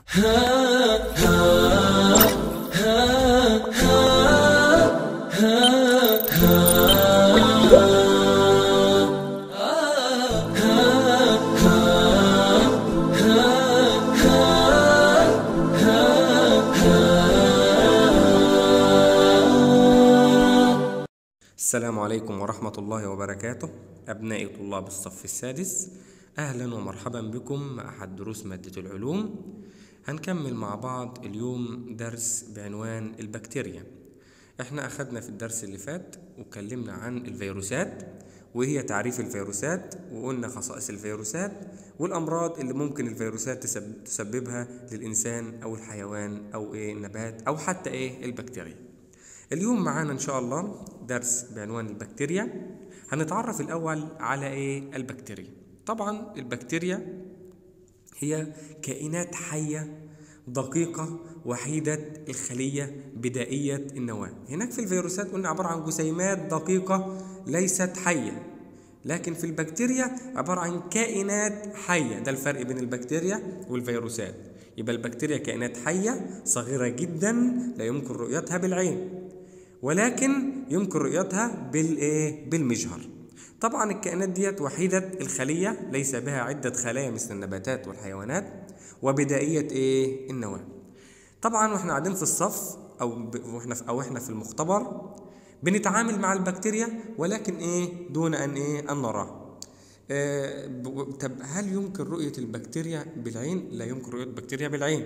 السلام عليكم ورحمة الله وبركاته أبنائي طلاب الصف السادس أهلا ومرحبا بكم مع أحد دروس مادة العلوم هنكمل مع بعض اليوم درس بعنوان البكتيريا احنا أخدنا في الدرس اللي فات وكلمنا عن الفيروسات وهي تعريف الفيروسات وقلنا خصائص الفيروسات والأمراض اللي ممكن الفيروسات تسب- تسببها للإنسان أو الحيوان أو إيه النبات أو حتى إيه البكتيريا اليوم معانا إن شاء الله درس بعنوان البكتيريا هنتعرف الأول على إيه البكتيريا طبعا البكتيريا هي كائنات حية دقيقة وحيدة الخلية بدائية النواة هناك في الفيروسات قلنا عبارة عن جسيمات دقيقة ليست حية لكن في البكتيريا عبارة عن كائنات حية ده الفرق بين البكتيريا والفيروسات يبقى البكتيريا كائنات حية صغيرة جدا لا يمكن رؤيتها بالعين ولكن يمكن رؤيتها بالايه بالمجهر طبعا الكائنات ديت وحيدة الخلية ليس بها عدة خلايا مثل النباتات والحيوانات وبدائية ايه النواة طبعا واحنا قاعدين في الصف او ب... واحنا في... او احنا في المختبر بنتعامل مع البكتيريا ولكن ايه دون ان ايه ان نراها آه ب... طب هل يمكن رؤية البكتيريا بالعين لا يمكن رؤية البكتيريا بالعين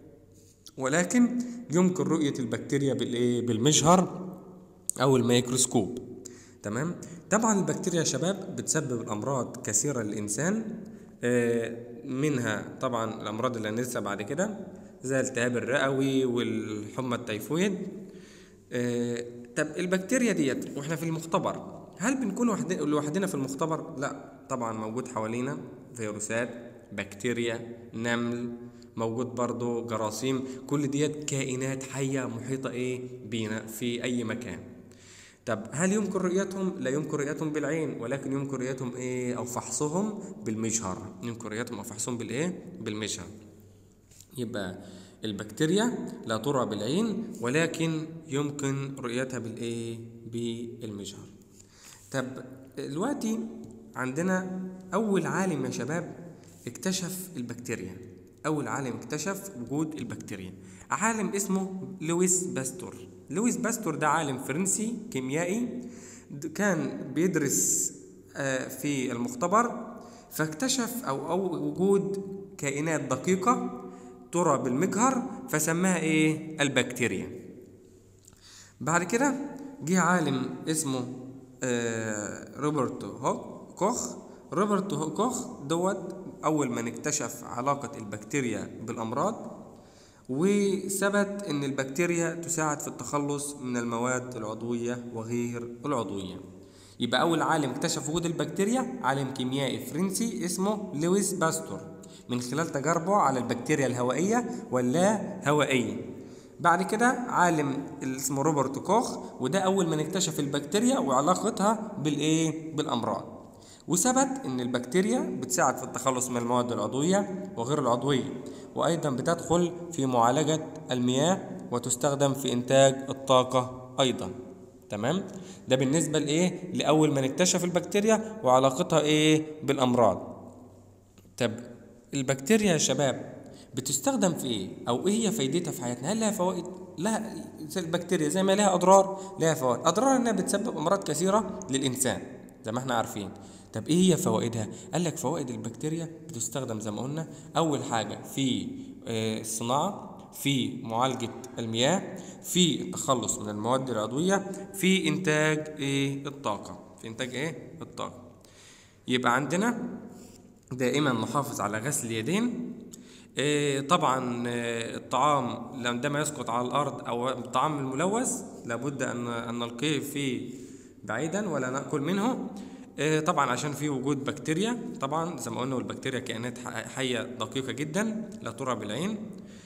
ولكن يمكن رؤية البكتيريا بالايه بالمجهر او الميكروسكوب تمام طبعا البكتيريا يا شباب بتسبب الامراض كثيره للانسان آه، منها طبعا الامراض اللي هندرسها بعد كده زي الالتهاب الرئوي والحمى التيفويد آه، طب البكتيريا ديت واحنا في المختبر هل بنكون وحد- لوحدنا في المختبر لا طبعا موجود حوالينا فيروسات بكتيريا نمل موجود برضو جراثيم كل ديت كائنات حية محيطة ايه بينا في اي مكان طب هل يمكن رؤيتهم؟ لا يمكن رؤيتهم بالعين ولكن يمكن رؤيتهم ايه او فحصهم بالمجهر يمكن رؤيتهم او فحصهم بالايه بالمجهر يبقى البكتيريا لا ترى بالعين ولكن يمكن رؤيتها بالايه بالمجهر طب دلوقتي عندنا اول عالم يا شباب اكتشف البكتيريا اول عالم اكتشف وجود البكتيريا عالم اسمه لويس باستور لويس باستور ده عالم فرنسي كيميائي د- كان بيدرس آه، في المختبر فاكتشف او او وجود كائنات دقيقه ترى بالمجهر فسماها ايه البكتيريا بعد كده جه عالم اسمه آه، روبرت هوك كوخ روبرت هو- كوخ دوت اول من اكتشف علاقة البكتيريا بالامراض وثبت ان البكتيريا تساعد في التخلص من المواد العضوية وغير العضوية يبقى اول عالم اكتشف وجود البكتيريا عالم كيميائي فرنسي اسمه لويس باستور من خلال تجاربه على البكتيريا الهوائية واللا هوائية بعد كده عالم اللي اسمه روبرت كوخ وده اول من اكتشف البكتيريا وعلاقتها بالايه بالامراض وثبت ان البكتيريا بتساعد في التخلص من المواد العضويه وغير العضويه وايضا بتدخل في معالجه المياه وتستخدم في انتاج الطاقه ايضا تمام ده بالنسبه لايه لاول من اكتشف البكتيريا وعلاقتها ايه بالامراض طب البكتيريا يا شباب بتستخدم في ايه او ايه هي فايدتها في حياتنا هل لها فوائد لا زي البكتيريا زي ما لها اضرار لها فوائد اضرار انها بتسبب امراض كثيره للانسان زي ما احنا عارفين طب ايه هي فوائدها قال لك فوائد البكتيريا بتستخدم زي ما قلنا اول حاجه في آه، الصناعه في معالجه المياه في التخلص من المواد العضويه في انتاج ايه الطاقه في انتاج ايه الطاقه يبقى عندنا دائما نحافظ على غسل اليدين إيه، طبعا آه، الطعام عندما يسقط على الارض او الطعام الملوث لابد ان ان نلقيه فيه بعيدا ولا ناكل منه إيه، طبعا عشان فيه وجود بكتيريا طبعا زي ما قلنا والبكتيريا كائنات ح- حيه دقيقه جدا لا ترى بالعين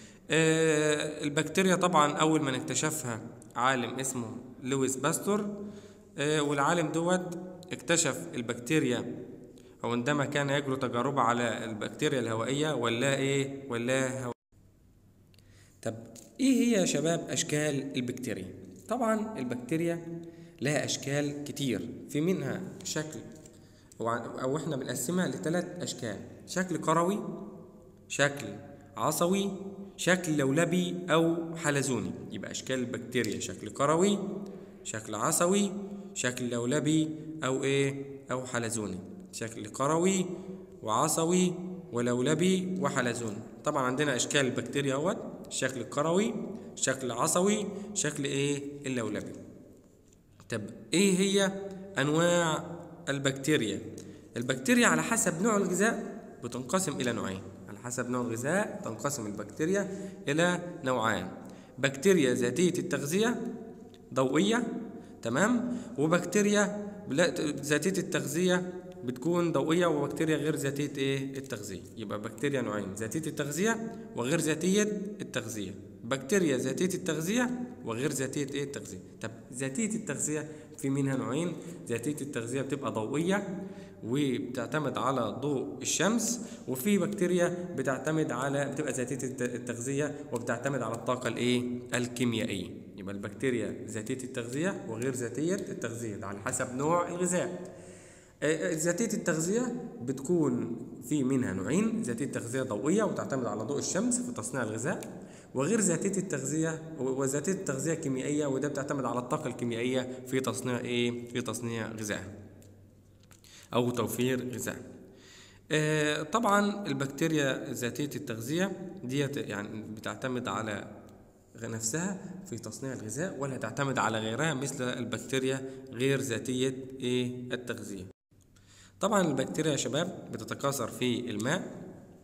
آه، البكتيريا طبعا اول من اكتشفها عالم اسمه لويس باستور آه، والعالم دوت اكتشف البكتيريا او عندما كان يجري تجاربه على البكتيريا الهوائيه ولا ايه ولا هو طب ايه هي يا شباب اشكال البكتيريا طبعا البكتيريا لها اشكال كتير في منها شكل او احنا بنقسمها لثلاث اشكال شكل كروي شكل عصوي شكل لولبي او حلزوني يبقى اشكال البكتيريا شكل كروي شكل عصوي شكل لولبي او ايه او حلزوني شكل كروي وعصوي ولولبي وحلزوني طبعا عندنا اشكال البكتيريا اهوت الشكل الكروي شكل عصوي شكل ايه اللولبي طب ايه هي انواع البكتيريا البكتيريا على حسب نوع الغذاء بتنقسم الى نوعين على حسب نوع الغذاء تنقسم البكتيريا الى نوعان بكتيريا ذاتيه التغذيه ضوئيه تمام وبكتيريا ذاتيه التغذيه بتكون ضوئيه وبكتيريا غير ذاتيه ايه التغذيه يبقى بكتيريا نوعين ذاتيه التغذيه وغير ذاتيه التغذيه بكتيريا ذاتيه التغذيه وغير ذاتيه ايه التغذيه طب ذاتيه التغذيه في منها نوعين ذاتيه التغذيه بتبقى ضوئيه وبتعتمد على ضوء الشمس وفي بكتيريا بتعتمد على بتبقى ذاتيه التغذيه وبتعتمد على الطاقه الايه الكيميائيه يبقى البكتيريا ذاتيه التغذيه وغير ذاتيه التغذيه ده على حسب نوع الغذاء ذاتية التغذية بتكون في منها نوعين ذاتية تغذية ضوئية وتعتمد على ضوء الشمس في تصنيع الغذاء وغير ذاتية التغذية وذاتية التغذية كيميائية وده بتعتمد على الطاقة الكيميائية في تصنيع ايه؟ في تصنيع غذاء أو توفير غذاء. آه طبعا البكتيريا ذاتية التغذية ديت يعني بتعتمد على نفسها في تصنيع الغذاء ولا تعتمد على غيرها مثل البكتيريا غير ذاتية ايه التغذية طبعا البكتيريا يا شباب بتتكاثر في الماء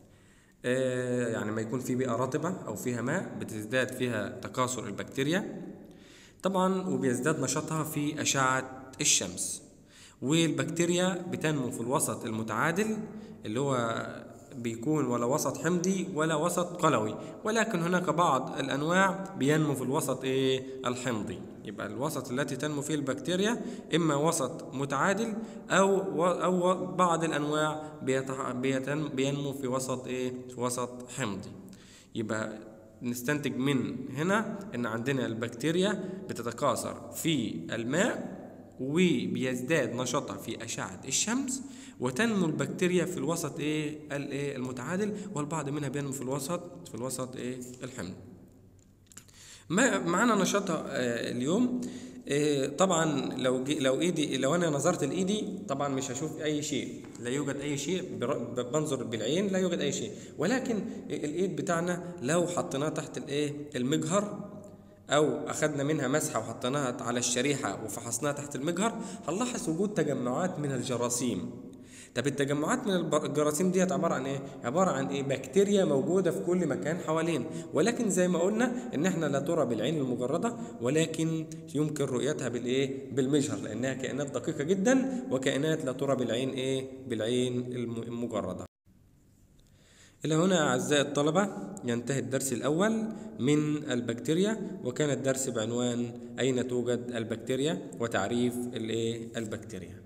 آه يعني ما يكون في بيئة رطبة أو فيها ماء بتزداد فيها تكاثر البكتيريا طبعا وبيزداد نشاطها في أشعة الشمس والبكتيريا بتنمو في الوسط المتعادل اللي هو بيكون ولا وسط حمضي ولا وسط قلوي ولكن هناك بعض الانواع بينمو في الوسط ايه الحمضي يبقى الوسط التي تنمو فيه البكتيريا اما وسط متعادل او او بعض الانواع بينمو في وسط ايه في وسط حمضي يبقى نستنتج من هنا ان عندنا البكتيريا بتتكاثر في الماء وبيزداد نشاطها في أشعة الشمس وتنمو البكتيريا في الوسط ايه الايه المتعادل والبعض منها بينمو في الوسط في الوسط ايه الحمض ما معانا نشاطها آه اليوم آه طبعا لو جي لو ايدي لو انا نظرت لايدي طبعا مش هشوف اي شيء لا يوجد اي شيء بنظر بالعين لا يوجد اي شيء ولكن الايد بتاعنا لو حطيناه تحت الايه المجهر او اخذنا منها مسحه وحطيناها على الشريحه وفحصناها تحت المجهر هنلاحظ وجود تجمعات من الجراثيم طب التجمعات من الجراثيم ديت عباره عن ايه عباره عن ايه بكتيريا موجوده في كل مكان حوالينا ولكن زي ما قلنا ان احنا لا ترى بالعين المجرده ولكن يمكن رؤيتها بالايه بالمجهر لانها كائنات دقيقه جدا وكائنات لا ترى بالعين ايه بالعين المجرده إلى هنا أعزائي الطلبة ينتهي الدرس الأول من البكتيريا وكان الدرس بعنوان أين توجد البكتيريا وتعريف البكتيريا